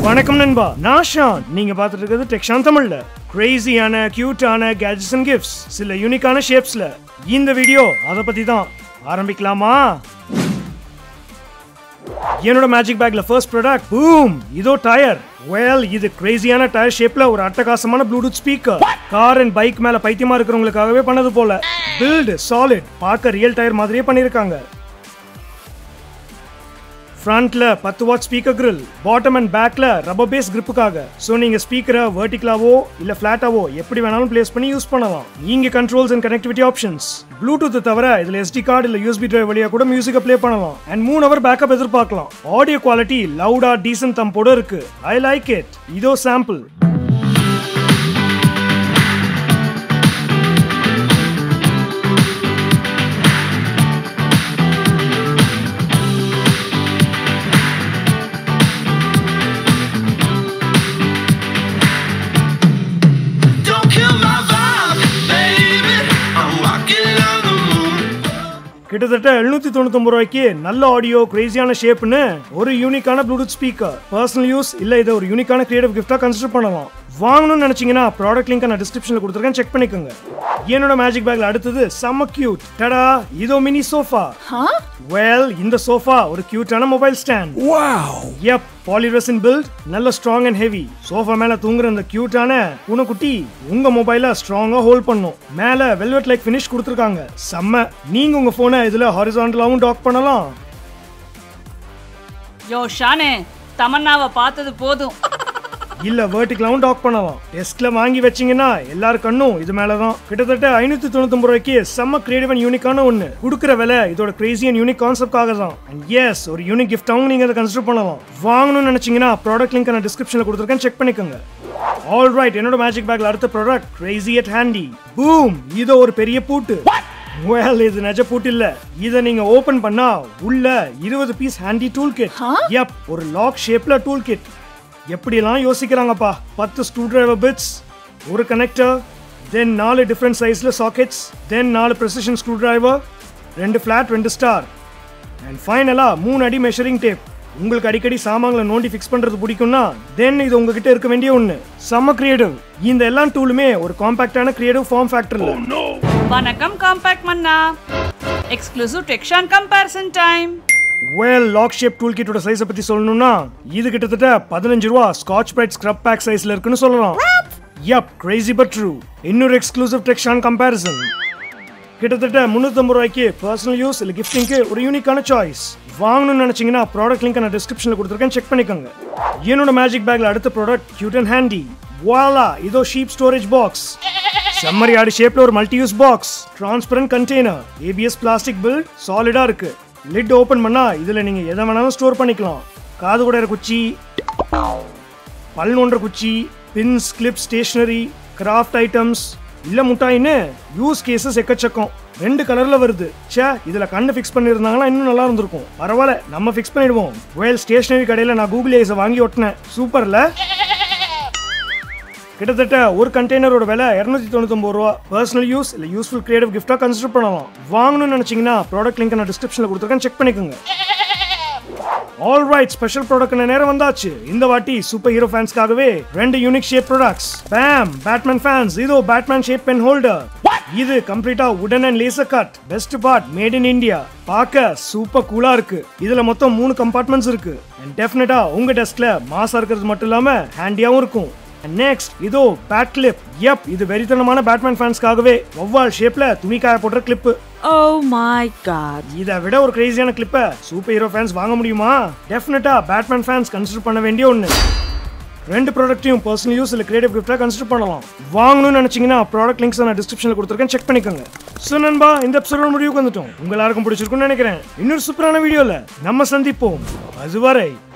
வணக்கம் நண்பா நான் ஷான் நீங்க பார்த்துட்டு இருக்கிறது டெக்ஷான் தமிழ்ல கிரேசியான கியூட்டான கேஜெட்ஸ் அண்ட் கிஃப்ட்ஸ் சில யூனிக்கான ஷேப்ஸ்ல இந்த வீடியோ அதை பத்தி தான் ஆரம்பிக்கலாமா என்னோட மேஜிக் பேக்ல ஃபர்ஸ்ட் ப்ராடக்ட் பூம் இதோ டயர் வெல் இது கிரேசியான டயர் ஷேப்ல ஒரு அட்டகாசமான Bluetooth speaker car and bike மேல பைத்தியமா இருக்கிறவங்களுக்காகவே பண்ணது போல பில்டு சாலிட் பார்க்க ரியல் டயர் மாதிரியே பண்ணியிருக்காங்க ஃப்ரண்ட்ல பத்து watt speaker grill bottom and பேக்ல ரப்பர் பேஸ் கிரிப்புக்காக ஸோ நீங்க ஸ்பீக்கரை வெர்டிகலாவோ இல்ல ஃபிளாட்டாவோ எப்படி வேணாலும் பிளேஸ் பண்ணி யூஸ் பண்ணலாம் இங்க controls and connectivity options Bluetooth தவிர இதுல எஸ்டி கார்டு இல்ல யூஎஸ்பி டிரைவ் வழியா கூட மியூசிக்கை ப்ளே பண்ணலாம் அண்ட் மூணு ஹவர் பேக்கப் எதிர்பார்க்கலாம் ஆடியோ குவாலிட்டி லவுடா டீசன்ட் தம்போட இருக்கு ஐ லைக் இட் இதோ sample Don't kill my vibe, baby. I'm walking on the moon. கிட்டத்தட்ட எழுநூத்தி தொண்ணூத்தொம்பது ரூபாய்க்கு நல்ல ஆடியோ கிரேசியான ஷேப்னு ஒரு யூனிக்கான ப்ளூடூத் ஸ்பீக்கர் பர்சனல் யூஸ் இல்ல இதை ஒரு யூனிக்கான கிரியேட்டிவ் கிஃப்டா கன்சிடர் பண்ணலாம் வாங்கணும்னு நினைச்சீங்கன்னா ப்ராடக்ட் லிங்க் நான் டிஸ்கிரிப்ஷன்ல கொடுத்துருக்கேன் செக் பண்ணிக்கோங்க என்னோட மேஜிக் பேக்ல அடுத்தது செம்ம கியூட் டடா இதோ மினி சோஃபா வெல் இந்த சோஃபா ஒரு கியூட்டான மொபைல் ஸ்டாண்ட் எப் பாலிரெசின் பில்ட் நல்ல ஸ்ட்ராங் அண்ட் ஹெவி சோஃபா மேல தூங்குற அந்த கியூட்டான பூனைக்குட்டி உங்க மொபைல ஸ்ட்ராங்கா ஹோல்ட் பண்ணும் மேல வெல்வெட் லைக் ஃபினிஷ் கொடுத்துருக்காங்க செம்ம நீங்க உங்க போனை இதுல ஹாரிசான்டலாவும் டாக் பண்ணலாம் யோ ஷானே தமன்னாவை பார்த்தது போதும் இல்ல வெர்டிகலாவும் டாக் பண்ணலாம் டெஸ்க்ல வாங்கி வச்சீங்கன்னா எல்லார் கண்ணும் இது மேலதான் கிட்டத்தட்ட ஐநூத்தி தொண்ணூத்தி ரூபாய்க்கு செம்ம கிரியேட்டிவ் அண்ட் யூனிக்கான ஒண்ணு கொடுக்குற விலை இதோட கிரேசி அண்ட் யூனிக் கான்செப்ட்காக தான் அண்ட் எஸ் ஒரு யூனிக் கிஃப்டாவும் நீங்க அதை கன்சிடர் பண்ணலாம் வாங்கணும்னு நினைச்சீங்கன்னா ப்ராடக்ட் லிங்க் நான் டிஸ்கிரிப்ஷன்ல கொடுத்துருக்கேன் செக் பண்ணிக்கோங்க ஆல் ரைட் என்னோட மேஜிக் பேக்ல அடுத்த product crazy at handy boom இது ஒரு பெரிய பூட்டு well இது நெஜ பூட்டு இல்ல இத நீங்க ஓபன் பண்ணா உள்ள இருபது piece handy tool kit yep ஒரு லாக் ஷேப்ல டூல் கிட் எப்படியெல்லாம் யோசிக்கிறாங்கப்பா பத்து ஸ்க்ரூ டிரைவர் பிட்ஸ் ஒரு கனெக்டர் தென் நாலு டிஃப்ரெண்ட் சைஸ்ல சாக்கெட்ஸ் தென் நாலு ப்ரெசிஷன் ஸ்க்ரூ டிரைவர் ரெண்டு ஃபிளாட் ரெண்டு ஸ்டார் அண்ட் ஃபைனலா மூணு அடி மெஷரிங் டேப் உங்களுக்கு அடிக்கடி சாமான்களை நோண்டி ஃபிக்ஸ் பண்றது பிடிக்கும்னா தென் இது உங்ககிட்ட இருக்க வேண்டிய ஒண்ணு செம்ம கிரியேட்டிவ் இந்த எல்லா டூலுமே ஒரு காம்பாக்டான கிரியேட்டிவ் ஃபார்ம் ஃபேக்டர்ல வணக்கம் காம்பேக்ட் மன்னா exclusive Techshaan comparison time well lock shape tool கிட்டோட சைஸை பத்தி சொல்லணும்னா இது கிட்டத்தட்ட பதினஞ்சு ரூபா ஸ்காட்ச் பிரைட் ஸ்க்ரப் பேக் சைஸ்ல இருக்குன்னு சொல்லலாம் யப் கிரேசி பட் ட்ரூ இன்னொரு எக்ஸ்க்ளூசிவ் டெக்ஷான் கம்பேரிசன் கிட்டத்தட்ட முந்நூற்றம்பது ரூபாய்க்கு பர்சனல் யூஸ் இல்லை கிஃப்டிங்க்கு ஒரு யூனிக்கான சாய்ஸ் வாங்கணும்னு நினைச்சீங்கன்னா ப்ராடக்ட் லிங்க் நான் டிஸ்கிரிப்ஷனில் கொடுத்துருக்கேன் செக் பண்ணிக்கோங்க என்னோட மேஜிக் பேக்ல அடுத்த ப்ராடக்ட் கியூட் அண்ட் ஹேண்டி வாலா இதோ ஷீப் ஸ்டோரேஜ் பாக்ஸ் செம்மறி ஆடு ஷேப்ல ஒரு multi use box transparent container ABS plastic build சாலிடா இருக்கு லிட் ஓபன் பண்ணா இதுல நீங்க எதை வேணாலும் ஸ்டோர் பண்ணிக்கலாம் காது குடையிற குச்சி பல் நோண்டுற குச்சி pins clip stationery craft items இல்ல முட்டாயின்னு யூஸ் கேசஸ் எக்கச்சக்கம் ரெண்டு கலர்ல வருது ச்சே இதுல கண்ணு ஃபிக்ஸ் பண்ணிருந்தாங்கன்னா இன்னும் நல்லா இருந்திருக்கும் பரவாயில்ல நம்ம ஃபிக்ஸ் பண்ணிடுவோம் வேல் ஸ்டேஷனரி கடையில நான் கூகுள் ஐஸை வாங்கி ஒட்டினேன் சூப்பர்ல கிட்டத்தட்ட ஒரு கண்டெய்னரோட விலை இரநூத்தி தொண்ணூத்தொம்பது ரூபா பர்சனல் யூஸ் இல்லை யூஸ்ஃபுல் கிரியேட்டிவ் கிஃப்டா கன்சிடர் பண்ணலாம் வாங்கணும்னு நினைச்சீங்கன்னா ப்ராடக்ட் லிங்க் நான் டிஸ்கிரிப்ஷனில் கொடுத்துருக்கேன் செக் பண்ணிக்கோங்க ஆல் ரைட் ஸ்பெஷல் ப்ராடக்ட் நேரம் வந்தாச்சு இந்த வாட்டி சூப்பர் ஹீரோ ஃபேன்ஸ்க்காகவே ரெண்டு unique shape products bam Batman fans இதோ பேட்மேன் ஷேப் பென் ஹோல்டர் இது கம்ப்ளீட்டா wooden and laser cut best part made in India பார்க்க சூப்பர் கூலா இருக்கு இதுல மொத்தம் மூணு கம்பார்ட்மெண்ட்ஸ் இருக்கு அண்ட் டெஃபினட்டா உங்க டெஸ்க்ல மாசா இருக்கிறது மட்டும் இல்லாம ஹேண்டியாவும் இருக்கும் நெக்ஸ்ட் இதோ பேட் கிளிப் yep இது வெறித்தனமான பேட்மேன் ஃபேன்ஸ்க்காகவே ஒவ்வால் ஷேப்ல துணி காய போடுற கிளிப்பு Oh my god. இதை விட ஒரு கிரேசியான கிளிப்பை சூப்பர் ஹீரோ ஃபேன்ஸ் வாங்க முடியுமா டெஃபினட்டா பேட்மேன் ஃபேன்ஸ் கன்சிடர் பண்ண வேண்டிய ஒன்று ரெண்டு ப்ராடக்ட்டையும் பர்சனல் யூஸ் இல்லை கிரியேட்டிவ் கிஃப்டாக கன்சிடர் பண்ணலாம் வாங்கணும்னு நினச்சிங்கன்னா ப்ராடக்ட் லிங்க்ஸ் நான் டிஸ்கிரிப்ஷனில் கொடுத்துருக்கேன் செக் பண்ணிக்கோங்க ஸோ நண்பா இந்த எபிசோட முடிவுக்கு வந்துட்டோம் உங்க எல்லாருக்கும் பிடிச்சிருக்கும்னு நினைக்கிறேன் இன்னொரு சூப்பரான வீடியோவில் நம்ம சந்திப்போம் அதுவரை